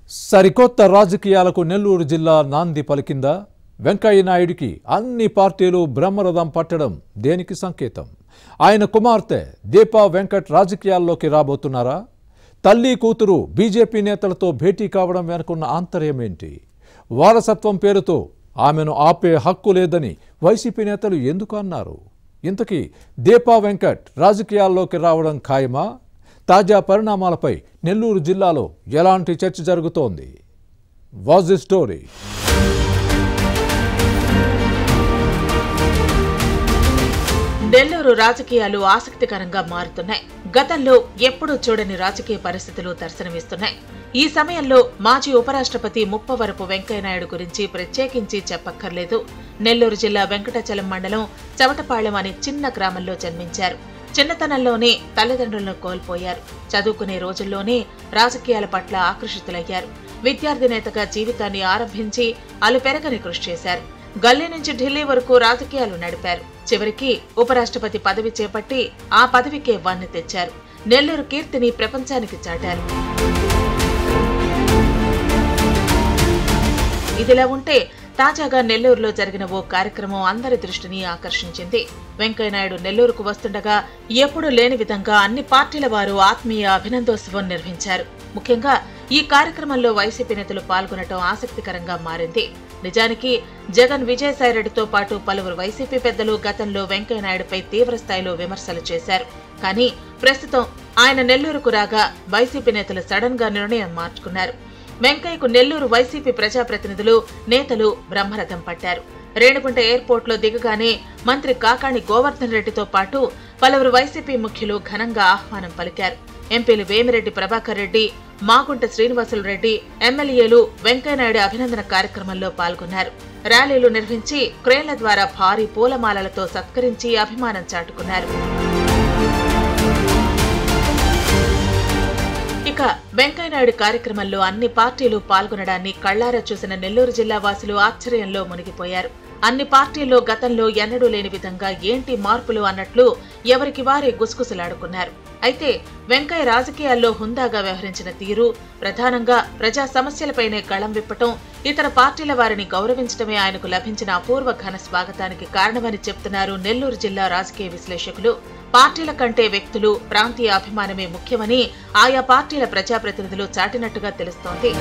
సరికొత్త రాజకీయాలకు నెల్లూరు జిల్లా నాంది పలికిందా వెంకయ్య నాయుడికి అన్ని పార్టీలు బ్రహ్మరథం పట్టడం దేనికి సంకేతం ఆయన కుమార్తె దీపా వెంకట్ రాజకీయాల్లోకి రాబోతున్నారా తల్లి కూతురు బీజేపీ నేతలతో భేటీ కావడం వెనుకున్న ఆంతర్యమేంటి వారసత్వం పేరుతో ఆమెను ఆపే హక్కు లేదని వైసీపీ నేతలు ఎందుకు అన్నారు ఇంతకీ దీపా వెంకట్ రాజకీయాల్లోకి రావడం ఖాయమా తాజా పరిణామాలపై నెల్లూరు జిల్లాలో ఎలాంటి చర్చ జరుగుతోంది వాజ్ ది స్టోరీ నెల్లూరు రాజకీయాలు ఆసక్తికరంగా మారుతున్నాయి గతంలో ఎప్పుడూ చూడని రాజకీయ పరిస్థితులు దర్శనమిస్తున్నాయి ఈ సమయంలో మాజీ ఉపరాష్ట్రపతి ముప్పవరపు వెంకయ్యనాయుడు గురించి ప్రత్యేకించి చెప్పక్కర్లేదు నెల్లూరు జిల్లా వెంకటాచలం మండలం చవటపాళెం అనే చిన్న గ్రామంలో జన్మించారు చిన్నతనంలోనే తల్లిదండ్రులను కోల్పోయారు చదువుకునే రోజుల్లోనే రాజకీయాల పట్ల ఆకర్షితులయ్యారు విద్యార్థి నేతగా జీవితాన్ని ఆరంభించి అలుపెరగని కృషి చేశారు గల్లీ నుంచి ఢిల్లీ వరకు రాజకీయాలు నడిపారు చివరికి ఉపరాష్ట్రపతి పదవి చేపట్టి ఆ పదవికే వన్నె తెచ్చారు నెల్లూరు కీర్తిని ప్రపంచానికి చాటారు ఇదిలా ఉంటే తాజాగా నెల్లూరులో జరిగిన ఓ కార్యక్రమం అందరి దృష్టిని ఆకర్షించింది వెంకయ్యనాయుడు నెల్లూరుకు వస్తుండగా ఎప్పుడూ లేని విధంగా అన్ని పార్టీల వారు ఆత్మీయ అభినందోత్సవం నిర్వహించారు ముఖ్యంగా ఈ కార్యక్రమంలో వైసీపీ నేతలు పాల్గొనడం ఆసక్తికరంగా మారింది నిజానికి జగన్ విజయసాయిరెడ్డితో పాటు పలువురు వైసీపీ పెద్దలు గతంలో వెంకయ్యనాయుడుపై తీవ్ర స్థాయిలో విమర్శలు చేశారు కానీ ప్రస్తుతం ఆయన నెల్లూరుకు రాగా వైసీపీ నేతలు సడన్ గా నిర్ణయం మార్చుకున్నారు వెంకయ్యకు నెల్లూరు వైసీపీ ప్రజాప్రతినిధులు నేతలు బ్రహ్మరథం పట్టారు రేణుగుంట ఎయిర్పోర్ట్లో దిగగానే మంత్రి కాకాణి గోవర్ధన్ రెడ్డితో పాటు పలువురు వైసీపీ ముఖ్యులు ఘనంగా ఆహ్వానం పలికారు ఎంపీలు వేమిరెడ్డి ప్రభాకర్ రెడ్డి మాగుంట శ్రీనివాసులు రెడ్డి ఎమ్మెల్యేలు వెంకయ్యనాయుడు అభినందన కార్యక్రమంలో పాల్గొన్నారు ర్యాలీలు నిర్వహించి క్రేన్ల ద్వారా భారీ పూలమాలలతో సత్కరించి అభిమానం చాటుకున్నారు ఇక వెంకయ్యనాయుడు కార్యక్రమంలో అన్ని పార్టీలు పాల్గొనడాన్ని కళ్లారా చూసిన నెల్లూరు జిల్లా వాసులు ఆశ్చర్యంలో మునిగిపోయారు అన్ని పార్టీల్లో గతంలో ఎన్నడూ లేని విధంగా ఏంటి మార్పులు అన్నట్లు ఎవరికి వారే గుసగుసలాడుకున్నారు అయితే వెంకయ్య రాజకీయాల్లో హుందాగా వ్యవహరించిన తీరు ప్రధానంగా ప్రజా సమస్యలపైనే గళం విప్పటం ఇతర పార్టీల వారిని గౌరవించడమే ఆయనకు లభించిన అపూర్వ ఘన స్వాగతానికి కారణమని చెప్తున్నారు నెల్లూరు జిల్లా రాజకీయ విశ్లేషకులు పార్టీల కంటే వ్యక్తులు ప్రాంతీయ అభిమానమే ముఖ్యమని ఆయా పార్టీల ప్రజాప్రతినిధులు చాటినట్టుగా తెలుస్తోంది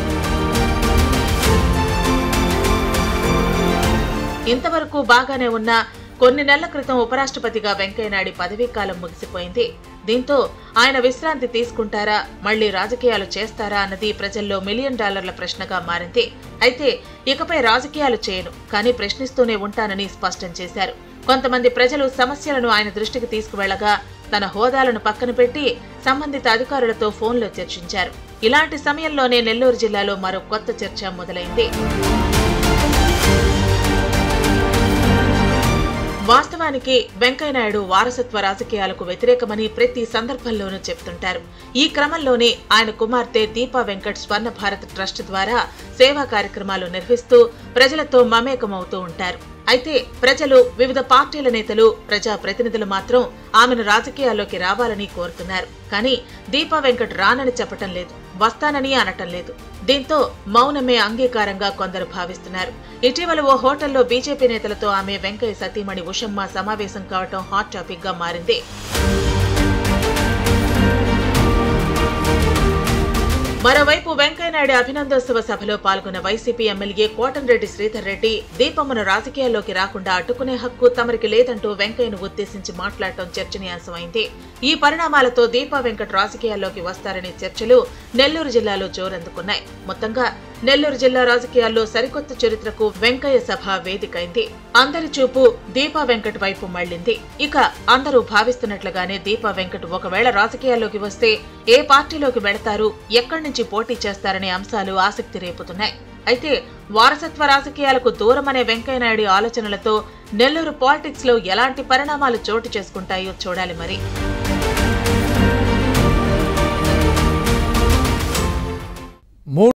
ఇంతవరకు బాగానే ఉన్న కొన్ని నెలల క్రితం ఉపరాష్ట్రపతిగా వెంకయ్యనాయుడు పదవీకాలం ముగిసిపోయింది దీంతో ఆయన విశ్రాంతి తీసుకుంటారా మళ్లీ రాజకీయాలు చేస్తారా అన్నది ప్రజల్లో మిలియన్ డాలర్ల ప్రశ్నగా మారింది అయితే ఇకపై రాజకీయాలు చేయను కానీ ప్రశ్నిస్తూనే ఉంటానని స్పష్టం చేశారు కొంతమంది ప్రజలు సమస్యలను ఆయన దృష్టికి తీసుకువెళ్లగా తన హోదాలను పక్కన పెట్టి సంబంధిత అధికారులతో ఫోన్లో చర్చించారు ఇలాంటి సమయంలోనే నెల్లూరు జిల్లాలో మరో కొత్త చర్చ మొదలైంది వాస్తవానికి వెంకయ్యనాయుడు వారసత్వ రాజకీయాలకు వ్యతిరేకమని ప్రతి సందర్భంలోనూ చెప్తుంటారు ఈ క్రమంలోనే ఆయన కుమార్తె దీపా వెంకట్ స్వర్ణ భారత్ ట్రస్ట్ ద్వారా సేవా కార్యక్రమాలు నిర్వహిస్తూ ప్రజలతో మమేకమవుతూ ఉంటారు అయితే ప్రజలు వివిధ పార్టీల నేతలు ప్రజా ప్రతినిధులు మాత్రం ఆమెను రాజకీయాల్లోకి రావాలని కోరుతున్నారు కానీ దీపా వెంకట్ రానని చెప్పటం లేదు వస్తానని అనటం లేదు దీంతో మౌనమే అంగీకారంగా కొందరు భావిస్తున్నారు ఇటీవల ఓ హోటల్లో బీజేపీ నేతలతో ఆమె వెంకయ్య సతీమణి ఉషమ్మ సమావేశం కావటం హాట్ టాపిక్ గా మారింది మరోవైపు వెంకయ్యనాయుడు అభినందోత్సవ సభలో పాల్గొన్న వైసీపీ ఎమ్మెల్యే కోటంరెడ్డి శ్రీధర్ రెడ్డి దీపమ్మను రాజకీయాల్లోకి రాకుండా అడ్డుకునే హక్కు తమరికి లేదంటూ వెంకయ్యను ఉద్దేశించి మాట్లాడటం చర్చనీయాంశమైంది ఈ పరిణామాలతో దీపా వెంకట్ రాజకీయాల్లోకి వస్తారనే చర్చలు నెల్లూరు జిల్లాలో జోరందుకున్నాయి మొత్తంగా నెల్లూరు జిల్లా రాజకీయాల్లో సరికొత్త చరిత్రకు వెంకయ్య సభ వేదికైంది అందరి చూపు దీపా వెంకట్ వైపు మళ్లింది ఇక అందరూ భావిస్తున్నట్లుగానే దీపా వెంకట్ ఒకవేళ రాజకీయాల్లోకి వస్తే ఏ పార్టీలోకి వెళతారు ఎక్కడి నుంచి పోటీ చేస్తారనే అంశాలు ఆసక్తి రేపుతున్నాయి అయితే వారసత్వ రాజకీయాలకు దూరమనే వెంకయ్యనాయుడు ఆలోచనలతో నెల్లూరు పాలిటిక్స్ లో ఎలాంటి పరిణామాలు చోటు చేసుకుంటాయో చూడాలి మరి మూడు